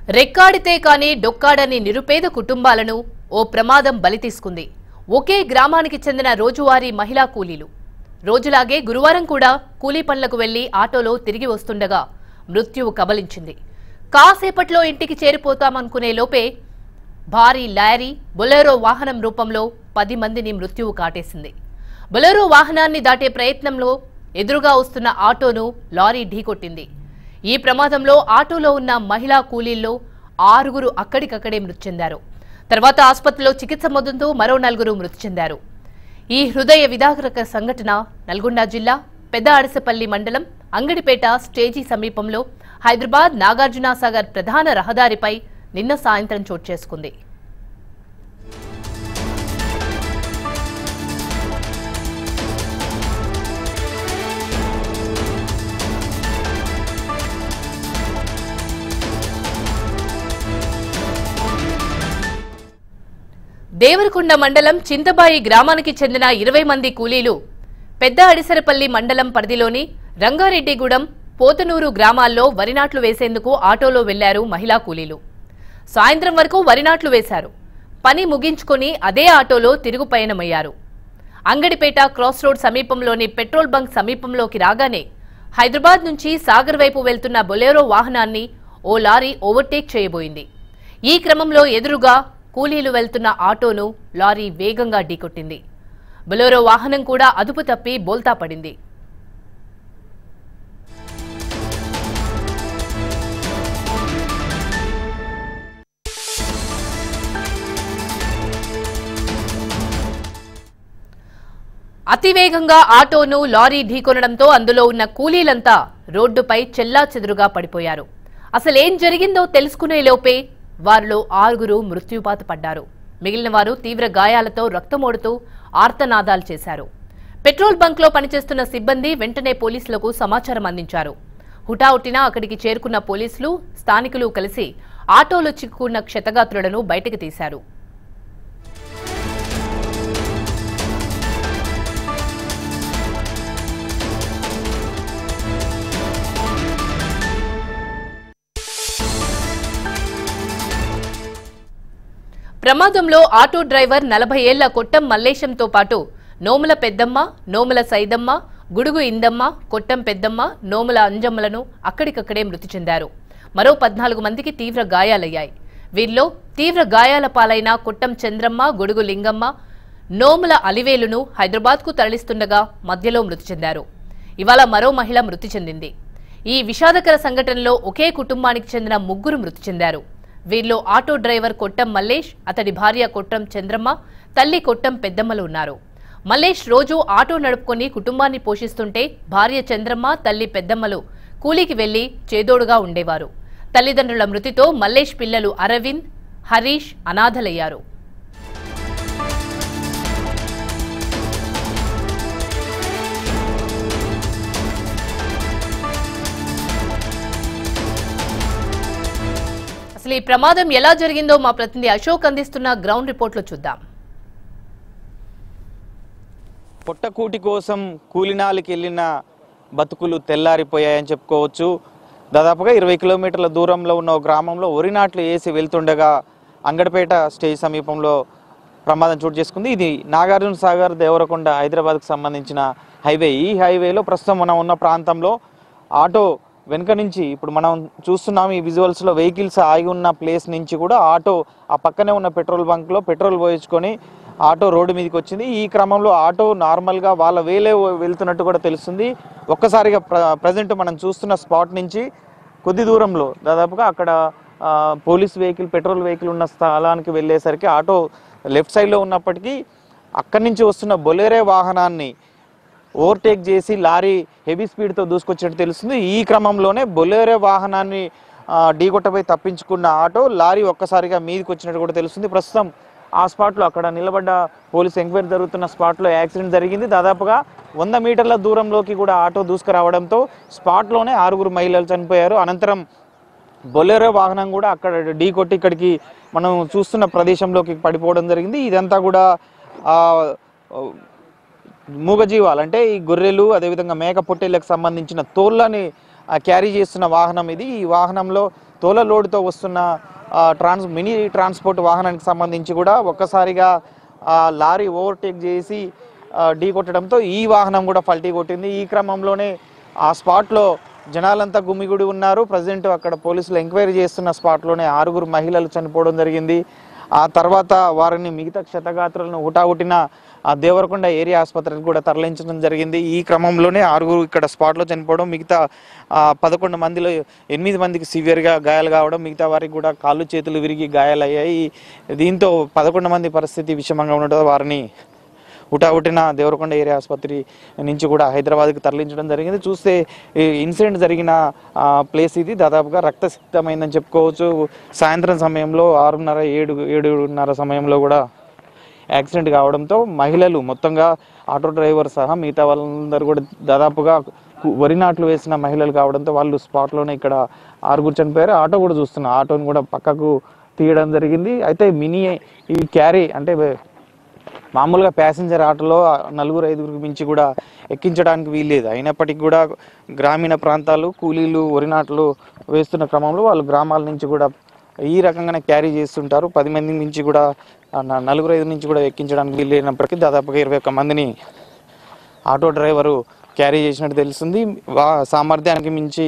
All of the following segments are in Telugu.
రెక్కాడితే కాని డొక్కాడని నిరుపేద కుటుంబాలను ఓ ప్రమాదం బలి తీసుకుంది ఒకే గ్రామానికి చెందిన రోజువారీ మహిళా కూలీలు రోజులాగే గురువారం కూడా కూలీ పనులకు వెళ్లి ఆటోలో తిరిగి వస్తుండగా మృత్యువు కబలించింది కాసేపట్లో ఇంటికి చేరిపోతామనుకునే లోపే భారీ లారీ బొలెరో వాహనం రూపంలో పది మందిని మృత్యువు కాటేసింది బొలెరో వాహనాన్ని దాటే ప్రయత్నంలో ఎదురుగా వస్తున్న ఆటోను లారీ ఢీకొట్టింది ఈ ప్రమాదంలో ఆటోలో ఉన్న మహిళా కూలీల్లో ఆరుగురు అక్కడికక్కడే మృతి చెందారు తర్వాత ఆసుపత్రిలో చికిత్స పొందుతూ మరో నలుగురు మృతి చెందారు ఈ హృదయ విదారక సంఘటన నల్గొండ జిల్లా పెద్ద అడసపల్లి మండలం అంగడిపేట స్టేజీ సమీపంలో హైదరాబాద్ నాగార్జునసాగర్ ప్రధాన రహదారిపై నిన్న సాయంత్రం చోటు చేసుకుంది దేవరకొండ మండలం చింతబాయి గ్రామానికి చెందిన ఇరవై మంది కూలీలు పెద్ద అడిసరపల్లి మండలం పరిధిలోని రంగారెడ్డిగూడెం పోతనూరు గ్రామాల్లో వరి నాట్లు వేసేందుకు ఆటోలో వెళ్లారు మహిళా కూలీలు సాయంత్రం వరకు వరి నాట్లు వేశారు పని ముగించుకొని అదే ఆటోలో తిరుగు పయనమయ్యారు అంగడిపేట క్రాస్ రోడ్ సమీపంలోని పెట్రోల్ బంక్ సమీపంలోకి రాగానే హైదరాబాద్ నుంచి సాగర్ వైపు వెళ్తున్న బొలెరో వాహనాన్ని ఓ లారీ ఓవర్టేక్ చేయబోయింది ఈ క్రమంలో ఎదురుగా కూలీలు వెళ్తున్న ఆటోను లారీ వేగంగా ఢీకొట్టింది బొలెరో వాహనం కూడా అదుపు తప్పి బోల్తా పడింది అతివేగంగా ఆటోను లారీ ఢీకొనడంతో అందులో ఉన్న కూలీలంతా రోడ్డుపై చెల్లా చెదురుగా పడిపోయారు అసలేం జరిగిందో తెలుసుకునే లోపే వారిలో ఆరుగురు మృత్యుపాత పడ్డారు మిగిలిన వారు తీవ్ర గాయాలతో రక్తమోడుతూ ఆర్తనాదాలు చేశారు పెట్రోల్ బంక్లో పనిచేస్తున్న సిబ్బంది వెంటనే పోలీసులకు సమాచారం అందించారు హుటాహుటిన అక్కడికి చేరుకున్న పోలీసులు స్థానికులు కలిసి ఆటోలో చిక్కుకున్న క్షతగాత్రులను బయటకు తీశారు ప్రమాదంలో ఆటో డ్రైవర్ నలభై ఏళ్ల కొట్టం మల్లేశంతో పాటు నోముల పెద్దమ్మ నోముల సైదమ్మ గుడుగు ఇందమ్మ కొట్టం పెద్దమ్మ నోముల అంజమ్మలను అక్కడికక్కడే మృతి చెందారు మరో పద్నాలుగు మందికి తీవ్ర గాయాలయ్యాయి వీరిలో తీవ్ర గాయాల పాలైన కొట్టం చంద్రమ్మ గొడుగు లింగమ్మ నోముల అలివేలును హైదరాబాద్కు తరలిస్తుండగా మధ్యలో మృతి చెందారు ఇవాళ మరో మహిళ మృతి చెందింది ఈ విషాదకర సంఘటనలో ఒకే కుటుంబానికి చెందిన ముగ్గురు మృతి చెందారు వీరిలో ఆటో డ్రైవర్ కొట్టం మల్లేష్ అతడి భార్య కొట్టం చంద్రమ్మ తల్లి కొట్టం పెద్దమ్మలు ఉన్నారు మల్లేష్ రోజు ఆటో నడుపుకొని కుటుంబాన్ని పోషిస్తుంటే భార్య చంద్రమ్మ తల్లి పెద్దమ్మలు కూలీకి వెళ్లి చేదోడుగా ఉండేవారు తల్లిదండ్రుల మృతితో మల్లేష్ పిల్లలు అరవింద్ హరీష్ అనాథలయ్యారు అసలు ఈ ప్రమాదం ఎలా జరిగిందో మా ప్రతినిధి అశోక్ అందిస్తున్న గ్రౌండ్ రిపోర్ట్లో చూద్దాం పొట్టకూటి కోసం కూలినాలికి వెళ్ళిన బతుకులు తెల్లారిపోయాయని చెప్పుకోవచ్చు దాదాపుగా ఇరవై కిలోమీటర్ల దూరంలో ఉన్న ఒక గ్రామంలో వరి నాట్లు వేసి వెళ్తుండగా అంగడిపేట స్టేజ్ సమీపంలో ప్రమాదం చోటు చేసుకుంది ఇది నాగార్జున సాగర్ దేవరకొండ హైదరాబాద్కు సంబంధించిన హైవే ఈ హైవేలో ప్రస్తుతం మనం ఉన్న ప్రాంతంలో ఆటో వెనుక నుంచి ఇప్పుడు మనం చూస్తున్నాం ఈ విజువల్స్లో వెహికల్స్ ఆగి ఉన్న ప్లేస్ నుంచి కూడా ఆటో ఆ పక్కనే ఉన్న పెట్రోల్ బంక్లో పెట్రోల్ పోయించుకొని ఆటో రోడ్డు మీదకి వచ్చింది ఈ క్రమంలో ఆటో నార్మల్గా వాళ్ళ వేలే వెళ్తున్నట్టు కూడా తెలుస్తుంది ఒక్కసారిగా ప్ర ప్రజెంట్ మనం చూస్తున్న స్పాట్ నుంచి కొద్ది దూరంలో దాదాపుగా అక్కడ ఆ, పోలీస్ వెహికల్ పెట్రోల్ వెహికల్ ఉన్న స్థలానికి వెళ్ళేసరికి ఆటో లెఫ్ట్ సైడ్లో ఉన్నప్పటికీ అక్కడి నుంచి వస్తున్న బొలేరే వాహనాన్ని ఓవర్టేక్ చేసి లారీ హెవీ స్పీడ్తో దూసుకొచ్చినట్టు తెలుస్తుంది ఈ క్రమంలోనే బొలేరో వాహనాన్ని ఆ, ఢీకొట్టపై తప్పించుకున్న ఆటో లారీ ఒక్కసారిగా మీదకి వచ్చినట్టు కూడా తెలుస్తుంది ప్రస్తుతం ఆ స్పాట్లో అక్కడ నిలబడ్డ పోలీస్ ఎంక్వైరీ జరుగుతున్న స్పాట్లో యాక్సిడెంట్ జరిగింది దాదాపుగా వంద మీటర్ల దూరంలోకి కూడా ఆటో దూసుకురావడంతో స్పాట్లోనే ఆరుగురు మహిళలు చనిపోయారు అనంతరం బొలెరో వాహనం కూడా అక్కడ ఢీ కొట్టి ఇక్కడికి మనం చూస్తున్న ప్రదేశంలోకి పడిపోవడం జరిగింది ఇదంతా కూడా ఆ, మూగజీవాలు అంటే ఈ గొర్రెలు అదేవిధంగా మేక పొట్టేళ్లకు సంబంధించిన తోళ్ళని ఆ, క్యారీ చేస్తున్న వాహనం ఇది ఈ వాహనంలో తోల లోడుతో వస్తున్న ఆ, ట్రాన్స్ మినీ ట్రాన్స్పోర్ట్ వాహనానికి సంబంధించి కూడా ఒక్కసారిగా ఆ, లారీ ఓవర్టేక్ చేసి ఆ, ఢీ కొట్టడంతో ఈ వాహనం కూడా పల్టీ కొట్టింది ఈ క్రమంలోనే ఆ స్పాట్లో జనాలంతా గుమిగుడి ఉన్నారు ప్రజెంట్ అక్కడ పోలీసులు ఎంక్వైరీ చేస్తున్న స్పాట్లోనే ఆరుగురు మహిళలు చనిపోవడం జరిగింది ఆ తర్వాత వారిని మిగతా క్షతగాత్రులను హుటాహుటిన ఆ దేవరకొండ ఏరియా ఆసుపత్రికి కూడా తరలించడం జరిగింది ఈ క్రమంలోనే ఆరుగురు ఇక్కడ స్పాట్లో చనిపోవడం మిగతా ఆ, పదకొండు మందిలో ఎనిమిది మందికి సివియర్గా గాయాలు కావడం మిగతా వారికి కూడా కాళ్ళు చేతులు విరిగి గాయాలయ్యాయి దీంతో పదకొండు మంది పరిస్థితి విషమంగా ఉండడం వారిని హుటాహుటిన దేవరకొండ ఏరియా ఆసుపత్రి నుంచి కూడా హైదరాబాద్కి తరలించడం జరిగింది చూస్తే ఈ ఇన్సిడెంట్ జరిగిన ఆ, ప్లేస్ ఇది దాదాపుగా రక్తసిక్తమైందని చెప్పుకోవచ్చు సాయంత్రం సమయంలో ఆరున్నర ఏడు ఏడున్నర సమయంలో కూడా యాక్సిడెంట్ కావడంతో మహిళలు మొత్తంగా ఆటో డ్రైవర్ సహా మిగతా వాళ్ళందరూ కూడా దాదాపుగా కు- వరి నాట్లు వేసిన మహిళలు కావడంతో వాళ్ళు స్పాట్లోనే ఇక్కడ ఆరుగురు చనిపోయారు ఆటో కూడా చూస్తున్నా ఆటోని కూడా పక్కకు తీయడం జరిగింది అయితే మినీ ఈ క్యారీ అంటే మామూలుగా ప్యాసింజర్ ఆటోలో నలుగురు ఐదుగురికి మించి కూడా ఎక్కించడానికి వీల్లేదు అయినప్పటికీ కూడా గ్రామీణ ప్రాంతాలు కూలీలు వరి నాట్లు వేస్తున్న క్రమంలో వాళ్ళు గ్రామాల నుంచి కూడా ఈ రకంగానే క్యారీ చేస్తుంటారు పది మంది నుంచి కూడా ఆ, న- నలుగురు ఐదు నుంచి కూడా ఎక్కించడానికి వీల్లేనప్పటికీ దాదాపుగా ఇరవై ఒక్క మందిని ఆటో డ్రైవరు క్యారీ చేసినట్టు తెలుస్తుంది వా సామర్థ్యానికి మించి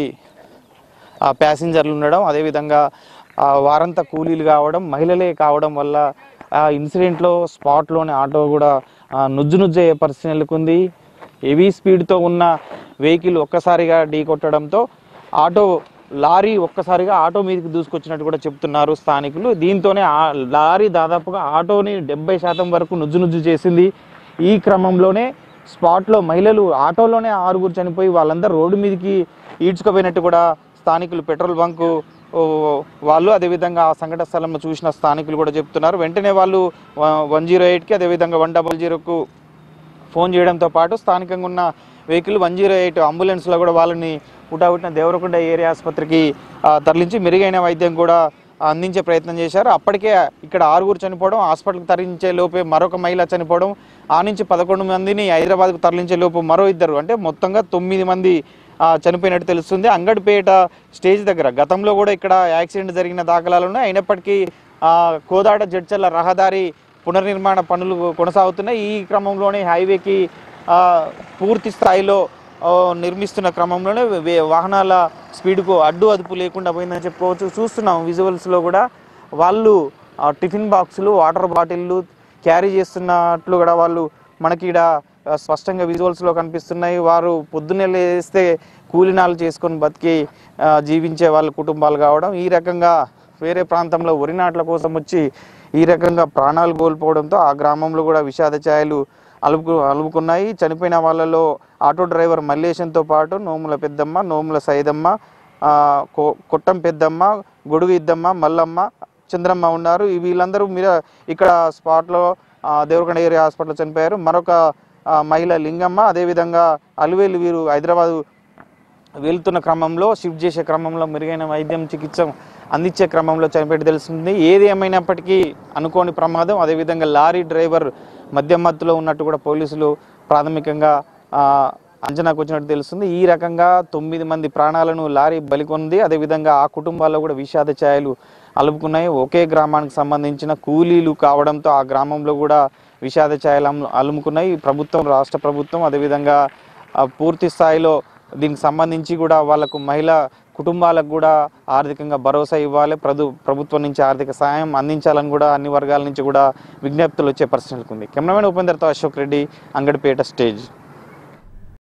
ఆ ప్యాసింజర్లు ఉండడం అదేవిధంగా ఆ వారంతా కూలీలు కావడం మహిళలే కావడం వల్ల ఆ ఇన్సిడెంట్లో స్పాట్లోనే ఆటో కూడా ఆ, నుజ్జు నుజ్జు అయ్యే పరిస్థితి నెలకొంది హెవీ స్పీడ్తో ఉన్న వెహికల్ ఒక్కసారిగా ఢీ కొట్టడంతో ఆటో లారీ ఒక్కసారిగా ఆటో మీదకి దూసుకొచ్చినట్టు కూడా చెప్తున్నారు స్థానికులు దీంతోనే ఆ లారీ దాదాపుగా ఆటోని డెబ్బై శాతం వరకు నుజ్జు నుజ్జు చేసింది ఈ క్రమంలోనే స్పాట్లో మహిళలు ఆటోలోనే ఆరుగురు చనిపోయి వాళ్ళందరూ రోడ్డు మీదకి ఈడ్చుకుపోయినట్టు కూడా స్థానికులు పెట్రోల్ బంకు ఓ, వాళ్ళు అదేవిధంగా ఆ సంఘటన స్థలంలో చూసిన స్థానికులు కూడా చెప్తున్నారు వెంటనే వాళ్ళు వన్ జీరో ఎయిట్కి అదేవిధంగా వన్ డబల్ జీరోకు ఫోన్ చేయడంతో పాటు స్థానికంగా ఉన్న వెహికల్ వన్ జీరో ఎయిట్ అంబులెన్స్లో కూడా వాళ్ళని పుటాపుట్టిన దేవరకొండ ఏరియా ఆసుపత్రికి ఆ, తరలించి మెరుగైన వైద్యం కూడా అందించే ప్రయత్నం చేశారు అప్పటికే ఇక్కడ ఆరుగురు చనిపోవడం హాస్పిటల్కి తరలించే లోపే మరొక మహిళ చనిపోవడం ఆ నుంచి పదకొండు మందిని హైదరాబాద్కు తరలించే లోపు మరో ఇద్దరు అంటే మొత్తంగా తొమ్మిది మంది ఆ, చనిపోయినట్టు తెలుస్తుంది అంగడిపేట స్టేజ్ దగ్గర గతంలో కూడా ఇక్కడ యాక్సిడెంట్ జరిగిన దాఖలాలు ఉన్నాయి అయినప్పటికీ ఆ, కోదాడ జడ్చర్ల రహదారి పునర్నిర్మాణ పనులు కొనసాగుతున్నాయి ఈ క్రమంలోనే హైవేకి ఆ, పూర్తి స్థాయిలో ఆ, నిర్మిస్తున్న క్రమంలోనే వే- వాహనాల స్పీడ్కు అడ్డు అదుపు లేకుండా పోయిందని చెప్పుకోవచ్చు చూస్తున్నాం విజువల్స్లో కూడా వాళ్ళు ఆ, టిఫిన్ బాక్సులు వాటర్ బాటిళ్ళు క్యారీ చేస్తున్నట్లు కూడా వాళ్ళు మనకి ఇక్కడ ఆ, స్పష్టంగా విజువల్స్లో కనిపిస్తున్నాయి వారు పొద్దున్నే లేస్తే కూలినాలు చేసుకొని బతికి ఆ, జీవించే వాళ్ళ కుటుంబాలు కావడం ఈ రకంగా వేరే ప్రాంతంలో వరి నాట్ల కోసం వచ్చి ఈ రకంగా ప్రాణాలు కోల్పోవడంతో ఆ గ్రామంలో కూడా విషాద ఛాయలు అలుపు అలుపుకున్నాయి చనిపోయిన వాళ్ళలో ఆటో డ్రైవర్ మల్లేశంతో పాటు నోముల పెద్దమ్మ నోముల సైదమ్మ ఆ, కొ- కొట్టం పెద్దమ్మ గొడుగు ఇద్దమ్మ మల్లమ్మ చంద్రమ్మ ఉన్నారు ఈ వీళ్ళందరూ మీరు ఇక్కడ స్పాట్లో దేవరకొండ ఏరియా హాస్పిటల్లో చనిపోయారు మరొక ఆ, మహిళ లింగమ్మ అదేవిధంగా అలివేలు వీరు హైదరాబాదు వెళ్తున్న క్రమంలో షిఫ్ట్ చేసే క్రమంలో మెరుగైన వైద్యం చికిత్స అందించే క్రమంలో చనిపోయి తెలుస్తుంది ఏది ఏమైనప్పటికీ అనుకోని ప్రమాదం అదేవిధంగా లారీ డ్రైవర్ మద్యం మత్తులో ఉన్నట్టు కూడా పోలీసులు ప్రాథమికంగా ఆ, అంచనాకు వచ్చినట్టు తెలుస్తుంది ఈ రకంగా తొమ్మిది మంది ప్రాణాలను లారీ బలికొంది అదేవిధంగా ఆ కుటుంబాల్లో కూడా విషాద ఛాయలు అలుపుకున్నాయి ఒకే గ్రామానికి సంబంధించిన కూలీలు కావడంతో ఆ గ్రామంలో కూడా విషాద ఛాయలు అమ్ము- అలుముకున్నాయి ప్రభుత్వం రాష్ట్ర ప్రభుత్వం అదేవిధంగా ఆ, పూర్తి స్థాయిలో దీనికి సంబంధించి కూడా వాళ్ళకు మహిళా కుటుంబాలకు కూడా ఆర్థికంగా భరోసా ఇవ్వాలి ప్రభు ప్రభుత్వం నుంచి ఆర్థిక సాయం అందించాలని కూడా అన్ని వర్గాల నుంచి కూడా విజ్ఞప్తులు వచ్చే పరిస్థితి ఉంది కెమెరామెన్ ఉపేందర్తో అశోక్ రెడ్డి అంగడిపేట స్టేజ్